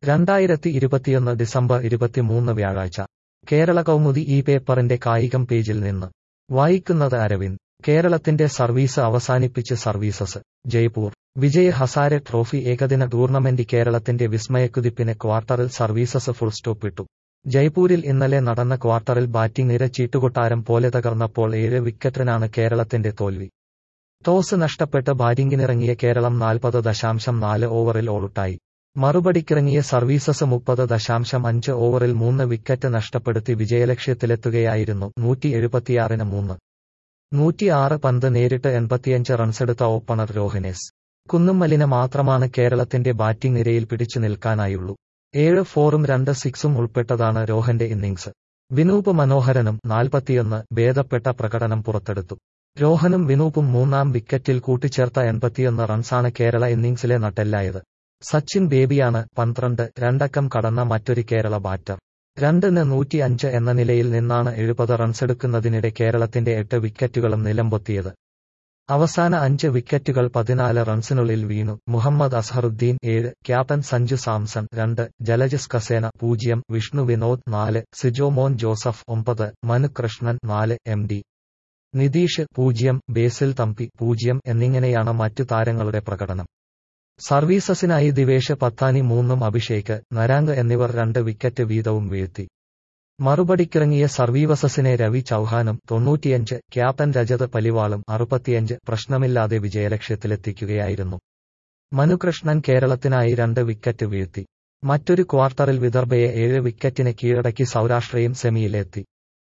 രണ്ടായിരത്തി ഇരുപത്തിയൊന്ന് ഡിസംബർ ഇരുപത്തിമൂന്ന് വ്യാഴാഴ്ച കേരള കൗമുദി ഈ പേപ്പറിന്റെ കായികം പേജിൽ നിന്ന് വായിക്കുന്നത് അരവിന്ദ് കേരളത്തിന്റെ സർവീസ് അവസാനിപ്പിച്ച് സർവീസസ് ജയ്പൂർ വിജയ് ഹസാരെ ട്രോഫി ഏകദിന ടൂർണമെന്റ് കേരളത്തിന്റെ വിസ്മയക്കുതിപ്പിന് ക്വാർട്ടറിൽ സർവീസസ് ഫുൾ സ്റ്റോപ്പ് ഇട്ടു ജയ്പൂരിൽ ഇന്നലെ നടന്ന ക്വാർട്ടറിൽ ബാറ്റിംഗ് നിര ചീട്ടുകൊട്ടാരം പോലെ തകർന്നപ്പോൾ ഏഴ് വിക്കറ്റിനാണ് കേരളത്തിന്റെ തോൽവി ടോസ് നഷ്ടപ്പെട്ട് ബാറ്റിംഗിനിറങ്ങിയ കേരളം നാൽപ്പത് ദശാംശം നാല് ഓവറിൽ ഓളുട്ടായി മറുപടിക്കിറങ്ങിയ സർവീസസ് മുപ്പത് ദശാംശം അഞ്ച് ഓവറിൽ മൂന്ന് വിക്കറ്റ് നഷ്ടപ്പെടുത്തി വിജയലക്ഷ്യത്തിലെത്തുകയായിരുന്നു നൂറ്റി എഴുപത്തിയാറിന് മൂന്ന് നൂറ്റിയാറ് പന്ത് നേരിട്ട് എൺപത്തിയഞ്ച് റൺസെടുത്ത ഓപ്പണർ രോഹിനേസ് കുന്നുമ്മലിന് മാത്രമാണ് കേരളത്തിന്റെ ബാറ്റിംഗ് നിരയിൽ പിടിച്ചു നിൽക്കാനായുള്ളൂ ഏഴ് ഫോറും രണ്ട് സിക്സും ഉൾപ്പെട്ടതാണ് രോഹന്റെ ഇന്നിംഗ്സ് വിനൂപ് മനോഹരനും നാൽപ്പത്തിയൊന്ന് ഭേദപ്പെട്ട പ്രകടനം പുറത്തെടുത്തു രോഹനും വിനൂപും മൂന്നാം വിക്കറ്റിൽ കൂട്ടിച്ചേർത്ത എൺപത്തിയൊന്ന് റൺസാണ് കേരള ഇന്നിംഗ്സിലെ നട്ടെല്ലായത് സച്ചിൻ ബേബിയാണ് പന്ത്രണ്ട് രണ്ടക്കം കടന്ന മറ്റൊരു കേരള ബാറ്റർ രണ്ടിന് നൂറ്റിയഞ്ച് എന്ന നിലയിൽ നിന്നാണ് എഴുപത് റൺസെടുക്കുന്നതിനിടെ കേരളത്തിന്റെ എട്ട് വിക്കറ്റുകളും നിലംപൊത്തിയത് അവസാന അഞ്ച് വിക്കറ്റുകൾ പതിനാല് റൺസിനുള്ളിൽ വീണു മുഹമ്മദ് അസ്ഹറുദ്ദീൻ ഏഴ് ക്യാപ്റ്റൻ സഞ്ജു സാംസൺ രണ്ട് ജലജസ് കസേന പൂജ്യം വിഷ്ണു വിനോദ് നാല് സിജോമോൻ ജോസഫ് ഒമ്പത് മനു കൃഷ്ണൻ നാല് എം ഡി നിതീഷ് പൂജ്യം ബേസിൽ തമ്പി പൂജ്യം എന്നിങ്ങനെയാണ് മറ്റു താരങ്ങളുടെ പ്രകടനം സർവീസസിനായി ദിവേഷ് പത്താനി മൂന്നും അഭിഷേക് നരാങ്ക് എന്നിവർ രണ്ട് വിക്കറ്റ് വീതവും വീഴ്ത്തി മറുപടിക്കിറങ്ങിയ സർവീവസസിനെ രവി ചൌഹാനും തൊണ്ണൂറ്റിയഞ്ച് ക്യാപ്റ്റൻ രജത് പലിവാളും അറുപത്തിയഞ്ച് പ്രശ്നമില്ലാതെ വിജയലക്ഷ്യത്തിലെത്തിക്കുകയായിരുന്നു മനുകൃഷ്ണൻ കേരളത്തിനായി രണ്ട് വിക്കറ്റ് വീഴ്ത്തി മറ്റൊരു ക്വാർട്ടറിൽ വിദർഭയെ ഏഴ് വിക്കറ്റിന് കീഴടക്കി സൗരാഷ്ട്രയും സെമിയിലെത്തി